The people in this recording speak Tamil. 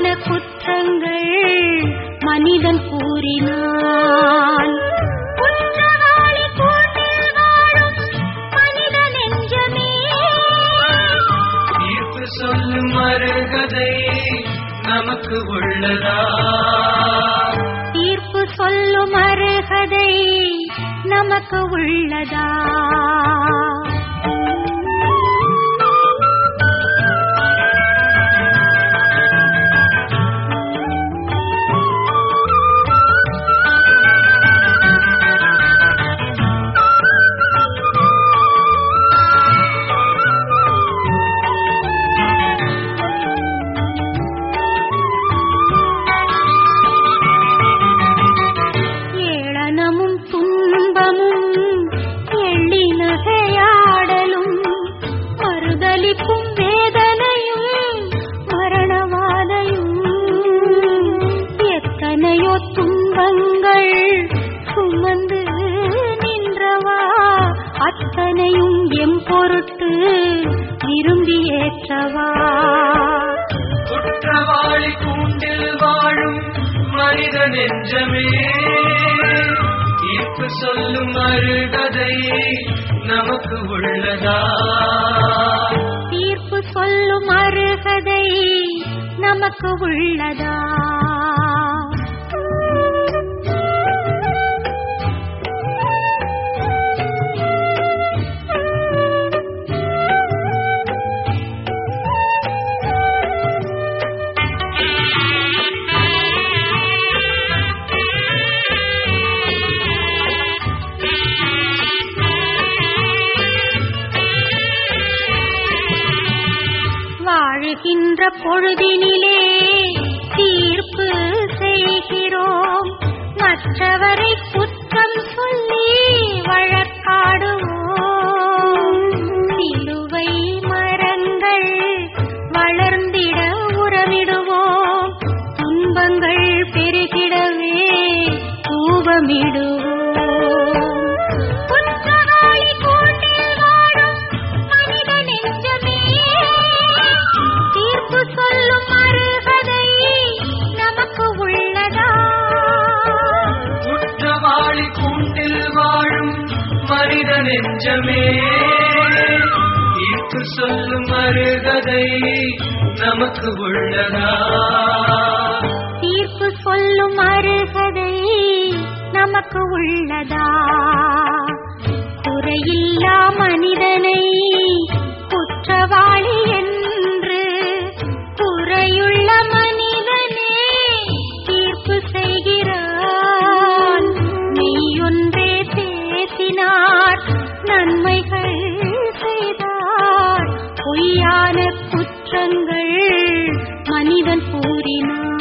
பொய்யான குற்றங்கள் மனிதன் கூறினான் குற்றவாளி கூட்டில் வாழும் மனித நெஞ்சமே தீர்ப்பு சொல்லும் அருகதை நமக்கு உள்ளதா தீர்ப்பு சொல்லும் அருகதை நமக்கு உள்ளதா ஏளனமும் துன்பமும் எள்ளி நகையாடலும் மறுதலிப்பும் வேதனையும் மரணவாதையும் எத்தனையோ துன்பங்கள் சுமந்து நின்றவா அத்தனையும் எம் பொருட்டு விரும்பி ஏற்றவா குற்றவாளி கூண்டில் வாழும் மனித நெஞ்சமே தீர்ப்பு சொல்லும் அருகதை நமக்கு உள்ளதா தீர்ப்பு சொல்லும் அருகதை நமக்கு உள்ளதா வாழுகின்ற பொழுதினிலே தீர்ப்பு செய்கிறோம் மற்றவரை குற்றம் சொல்லி வழக்காடுவோம் சிலுவை மரங்கள் வளர்ந்திட உறவிடுவோம் துன்பங்கள் பெருகிடவே தூபமிடுவோம் குற்றவாளி கூட்டில் வாழும் மனித நெஞ்சமே தீர்ப்பு சொல்லும் அருகதை நமக்கு உள்ளதா குற்றவாளி கூண்டில் வாழும் மனித நெஞ்சமே தீர்ப்பு சொல்லும் அருகதை நமக்கு உள்ளதா தீர்ப்பு சொல்லும் அருகதை நமக்கு உள்ளதா குறையில்லா மனிதனை குற்றவாளி என்று குறையுள்ள மனிதனே தீர்ப்பு செய்கிறான் மெய்யொன்றே பேசினார் நன்மைகள் செய்தார் பொய்யான குற்றங்கள் மனிதன் கூறினான்